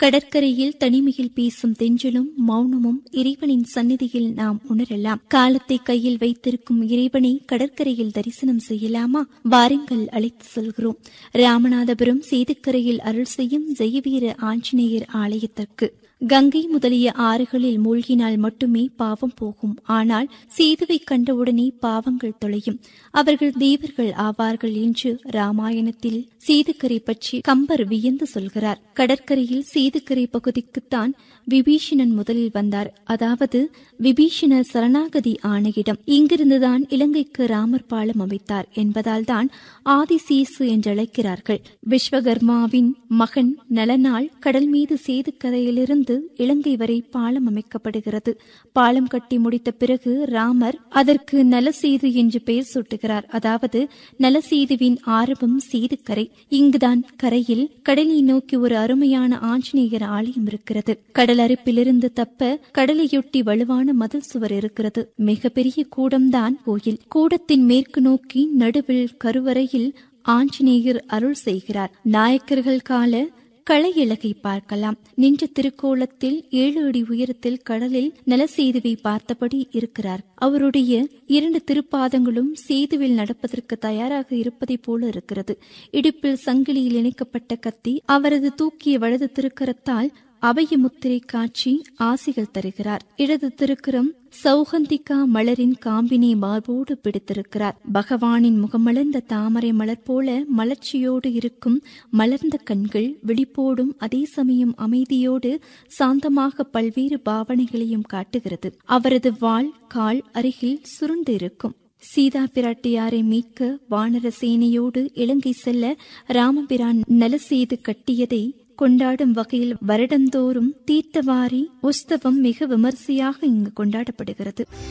கடற்கரையில் தனிமையில் பேசும் தெஞ்சலும் மௌனமும் இறைவனின் சந்நிதியில் நாம் உணரலாம் காலத்தை கையில் வைத்திருக்கும் இறைவனை கடற்கரையில் தரிசனம் செய்யலாமா வாருங்கள் அழைத்து செல்கிறோம் ராமநாதபுரம் சேதுக்கரையில் அருள் செய்யும் ஜெயவீர ஆஞ்சநேயர் ஆலயத்திற்கு கங்கை முதலிய ஆறுகளில் மூழ்கினால் மட்டுமே பாவம் போகும் ஆனால் சேதுவை கண்டவுடனே பாவங்கள் தொலையும் அவர்கள் தேவர்கள் ஆவார்கள் என்று ராமாயணத்தில் சேதுக்கரை பற்றி கம்பர் வியந்து சொல்கிறார் கடற்கரையில் சேதுக்கரை பகுதிக்குத்தான் விபீஷணன் முதலில் வந்தார் அதாவது விபீஷண சரணாகதி ஆன இடம் இங்கிருந்துதான் இலங்கைக்கு ராமர் பாலம் அமைத்தார் என்பதால் தான் ஆதிசேசு என்றழைக்கிறார்கள் விஸ்வகர்மாவின் மகன் நலனால் கடல் மீது சேதுக்கரையிலிருந்து இலங்கை வரை பாலம் அமைக்கப்படுகிறது பாலம் கட்டி முடித்த பிறகு ராமர் அதற்கு நலசேது என்று பெயர் சூட்டுகிறார் அதாவது நலசேதுவின் ஆரம்பம் சேதுக்கரை இங்குதான் கரையில் கடலை நோக்கி ஒரு அருமையான ஆஞ்சநேயர் ஆலயம் இருக்கிறது கடல் அரிப்பிலிருந்து தப்ப கடலையொட்டி வலுவான மதில் சுவர் இருக்கிறது மிகப்பெரிய கூடம்தான் கோயில் கூடத்தின் மேற்கு நோக்கி நடுவில் கருவறையில் ஆஞ்சநேயர் அருள் செய்கிறார் நாயக்கர்கள் கால களையிலகை பார்க்கலாம் நின்ற திருக்கோலத்தில் ஏழு அடி உயரத்தில் கடலில் நலசேதுவை பார்த்தபடி இருக்கிறார் அவருடைய இரண்டு திருப்பாதங்களும் சேதுவில் நடப்பதற்கு தயாராக இருப்பதைப் போல இருக்கிறது இடுப்பில் சங்கிலியில் இணைக்கப்பட்ட கத்தி அவரது தூக்கிய வலது திருக்கரத்தால் அபய முத்திரை காட்சி ஆசிகள் தருகிறார் இடது திருக்கரம் சௌகந்திகா மலரின் காம்பினை மார்போடு பிடித்திருக்கிறார் பகவானின் முகமலர்ந்த தாமரை மலர் போல மலர்ச்சியோடு இருக்கும் மலர்ந்த கண்கள் விழிப்போடும் அதே சமயம் அமைதியோடு சாந்தமாக பல்வேறு பாவனைகளையும் காட்டுகிறது அவரது வாள் கால் அருகில் சுருண்டு இருக்கும் சீதா பிராட்டியாரை மீட்க வானர சேனையோடு இலங்கை செல்ல ராமபிரான் நலசெய்து கட்டியதை கொண்டாடும் வகையில் வருடந்தோறும் தீர்த்தவாரி உற்சவம் மிக விமர்சையாக இங்கு கொண்டாடப்படுகிறது